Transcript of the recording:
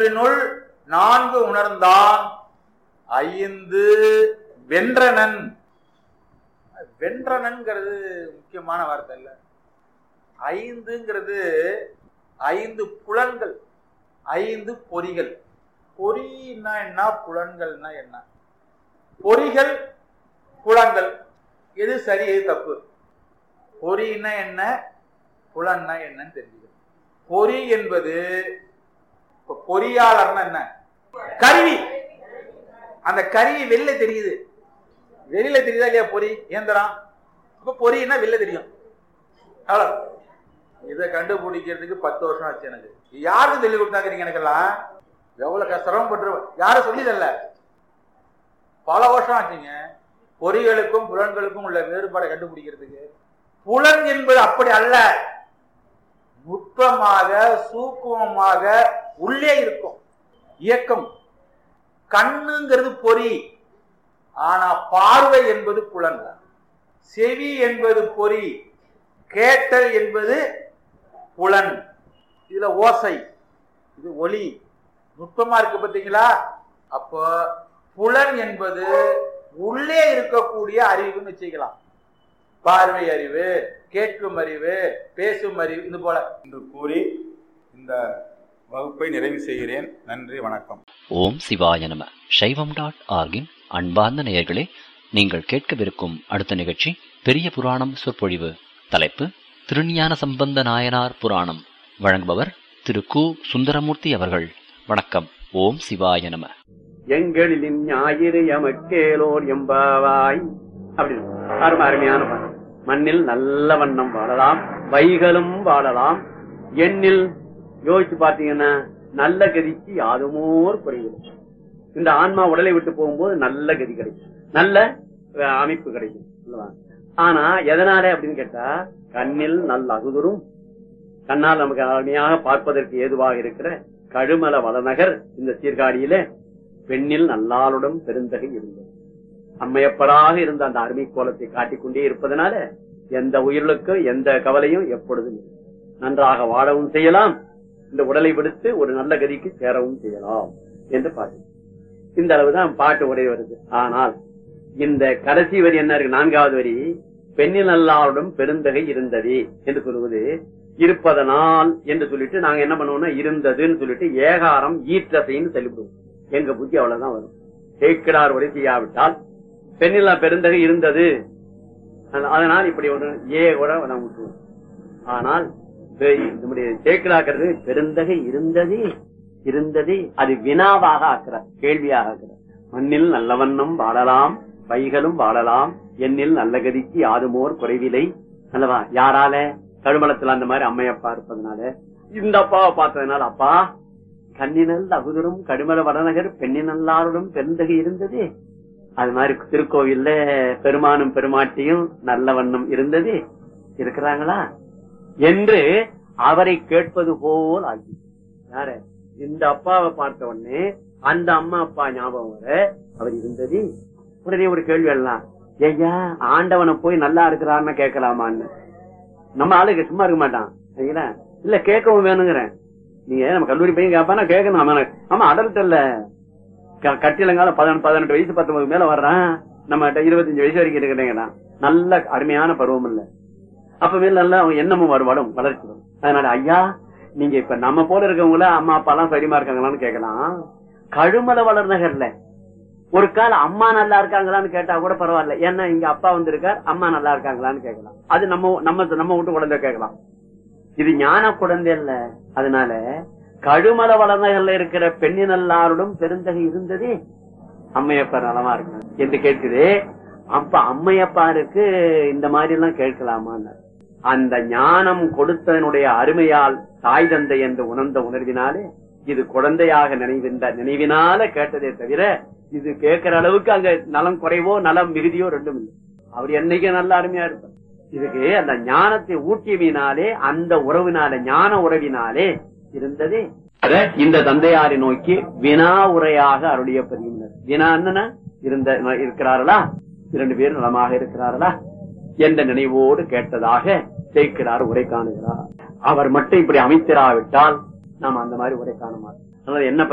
மூன்றினுள் நான்கு உணர்ந்தான் ஐந்து வென்றனன் வென்றனன்ங்கிறது முக்கியமான வார்த்தை இல்ல ஐந்துங்கிறது ஐந்து புலன்கள் ஐந்து பொறிகள் பொறின்னா என்ன புலன்கள்னா என்ன பொறிகள் புலன்கள் எது சரி எது தப்பு பொறின்னா என்ன புலன்னா என்னன்னு தெரிஞ்சுக்கணும் பொறி என்பது இப்ப பொறியாளர்னா என்ன கருவி அந்த கருவி வெளில தெரியுது வெளியில தெரியுதா இல்லையா பொறி இயந்திரம் அப்ப பொறின்னா வெளில தெரியும் அவ்வளவு இதை கண்டுபிடிக்கிறதுக்கு பத்து வருஷம் ஆச்சு எனக்கு யாருக்கு சொல்லி கொடுத்தாங்க எனக்கெல்லாம் எவ்வளவு சிரமப்பட்டு யாரும் சொல்லிதல்ல பல வருஷம் ஆச்சுங்க பொறிகளுக்கும் புலன்களுக்கும் உள்ள வேறுபாடை கண்டுபிடிக்கிறதுக்கு புலன் என்பது அப்படி அல்ல நுட்பமாக சூக்குமமாக உள்ளே இருக்கும் இயக்கம் கண்ணுங்கிறது பொறி ஆனா பார்வை என்பது புலன் செவி என்பது பொறி கேட்டல் என்பது புலன் இதுல ஓசை இது ஒளி நுட்பமா இருக்கு பார்த்தீங்களா அப்போ புலன் என்பது உள்ளே இருக்கக்கூடிய அறிவுன்னு வச்சுக்கலாம் பார்வை அறிவு கேட்கும் அறிவு பேசும் அறிவு இது போல என்று கூறி இந்த வகுப்பை நிறைவு செய்கிறேன் நன்றி வணக்கம் ஓம் சிவாய நம சைவம் டாட் ஆர்கின் அன்பார்ந்த நேயர்களே நீங்கள் கேட்கவிருக்கும் அடுத்த நிகழ்ச்சி பெரிய புராணம் சொற்பொழிவு தலைப்பு திருஞான சம்பந்த நாயனார் புராணம் வழங்குபவர் திரு கு சுந்தரமூர்த்தி அவர்கள் வணக்கம் ஓம் சிவாய நம எங்களின் ஞாயிறு எமக்கேலோர் எம்பாவாய் அப்படின்னு அருமை அருமையான பாடல் மண்ணில் நல்ல வண்ணம் வாழலாம் வைகளும் வாழலாம் எண்ணில் யோசிச்சு பாத்தீங்கன்னா நல்ல கதிக்கு யாதுமோர் குறைவில்லை இந்த ஆன்மா உடலை விட்டு போகும்போது நல்ல கதி கிடைக்கும் நல்ல அஹ், அமைப்பு கிடைக்கும் அல்லவா? ஆனா எதனால அப்படின்னு கேட்டா கண்ணில் நல்ல அகுதுரும் கண்ணால் நமக்கு அருமையாக பார்ப்பதற்கு ஏதுவாக இருக்கிற கழுமல வளநகர் இந்த சீர்காழியில பெண்ணில் நல்லாளுடன் பெருந்தகை இருந்தது அம்மையப்படாக இருந்த அந்த அருமை கோலத்தை காட்டிக்கொண்டே இருப்பதனால எந்த உயிர்களுக்கும் எந்த கவலையும் எப்பொழுதும் இல்லை. நன்றாக வாழவும் செய்யலாம் இந்த உடலை விடுத்து ஒரு நல்ல கதிக்கு சேரவும் செய்யலாம் என்று பாட்டு இந்த அளவுதான் பாட்டு உரை வருது ஆனால் இந்த கடைசி வரி என்ன இருக்கு நான்காவது வரி பெண்ணில் நல்லாளுடன் பெருந்தகை இருந்தது என்று சொல்லுவது இருப்பதனால் என்று சொல்லிட்டு நாங்க என்ன பண்ணுவோம்னா இருந்ததுன்னு சொல்லிட்டு ஏகாரம் ஈற்றத்தைன்னு சொல்லிவிடுவோம் எங்க புத்தி அவ்வளவுதான் வரும் கேட்கிறார் உரை செய்யாவிட்டால் பெண்ணில்லா பெருந்தகை இருந்தது அதனால- அதனால் இப்படி ஒரு ஏ கூட நாம் விட்டுருவோம் ஆனால் பெ- நம்முடைய தேக்கிலாக்கிறது பெருந்தகை இருந்தது இருந்தது அது வினாவாக ஆக்கிறார் கேள்வியாக ஆக்கிறார் மண்ணில் நல்ல வண்ணம் வாழலாம் வைகளும் வாழலாம் எண்ணில் நல்ல கதிக்கு யாதுமோர் குறைவில்லை அல்லவா யாரால கழுமலத்துல அந்த மாதிரி அம்மையப்பா இருப்பதனால இந்த அப்பாவை பார்த்ததுனால அப்பா கண்ணினல் அகுதரும் கடுமல வடநகர் பெண்ணினல்லாருடன் பெருந்தகை இருந்தது அது மாதிரி திருக்கோவில்ல பெருமானும் பெருமாட்டியும் நல்ல வண்ணம் இருந்தது இருக்கிறாங்களா என்று அவரை கேட்பது போல் ஆகி யார இந்த அப்பாவை பார்த்த உடனே அந்த அம்மா அப்பா ஞாபகம் வர அவர் இருந்தது உடனே ஒரு கேள்வி எல்லாம் ஐயா ஆண்டவனை போய் நல்லா இருக்கிறான்னு கேட்கலாமான்னு நம்ம ஆளுக்கு சும்மா இருக்க மாட்டான் சரிங்களா இல்ல கேட்கவும் வேணுங்கிறேன் நீங்க நம்ம கல்லூரி பையன் கேட்பானா கேட்கணும் அவன ஆமா அடல்ட் இல்ல க- கட்டிலங்கால பதினெட்டு பதினெட்டு வயசு பத்தொன்பது மேல வர்றான் நம்ம இருபத்தஞ்சு வயசு வரைக்கும் இருக்கிறீங்கன்னா நல்ல அருமையான பருவம் இல்ல அப்ப மேல நல்ல அவங்க எண்ணமும் வருவாடும் வளர்ச்சி வரும் அதனால ஐயா நீங்க இப்ப நம்ம போல இருக்கவங்கள அம்மா அப்பா எல்லாம் சரிமா இருக்காங்களான்னு கேட்கலாம் கழுமல வளர்நகர்ல ஒரு கால அம்மா நல்லா இருக்காங்களான்னு கேட்டா கூட பரவாயில்ல ஏன்னா இங்க அப்பா வந்திருக்கார் அம்மா நல்லா இருக்காங்களான்னு கேட்கலாம் அது நம்ம நம்ம நம்ம வீட்டு குழந்தை கேட்கலாம் இது ஞான குழந்தை இல்ல அதனால கழுமல வளர்நகர்ல இருக்கிற பெண்ணினல்லாருடன் பெருந்தகை இருந்தது அம்மையப்பா நலமா இருக்கு என்று கேட்குது அப்ப அம்மையப்பாருக்கு இந்த மாதிரி எல்லாம் கேட்கலாமான்னு அந்த ஞானம் கொடுத்ததனுடைய அருமையால் தாய் தந்தை என்று உணர்ந்த உணர்வினாலே இது குழந்தையாக நினைவின்ற நினைவினால கேட்டதே தவிர இது கேட்கிற அளவுக்கு அங்க நலம் குறைவோ நலம் மிகுதியோ ரெண்டும் இல்லை அவர் என்னைக்கு நல்ல அருமையா இருப்பார் இதுக்கு அந்த ஞானத்தை ஊட்டியவினாலே அந்த உறவினாலே ஞான உறவினாலே இருந்தது அத இந்த தந்தையாரை நோக்கி வினா உரையாக அருளிய பதிவினர் வினா என்னன்னா இருந்த இருக்கிறார்களா இரண்டு பேரும் நலமாக இருக்கிறார்களா என்ற நினைவோடு கேட்டதாக சேர்க்கிறார் உரை காணுகிறார் அவர் மட்டும் இப்படி அமைத்திராவிட்டால் நாம் அந்த மாதிரி உரை காண மாட்டோம் அதனால என்ன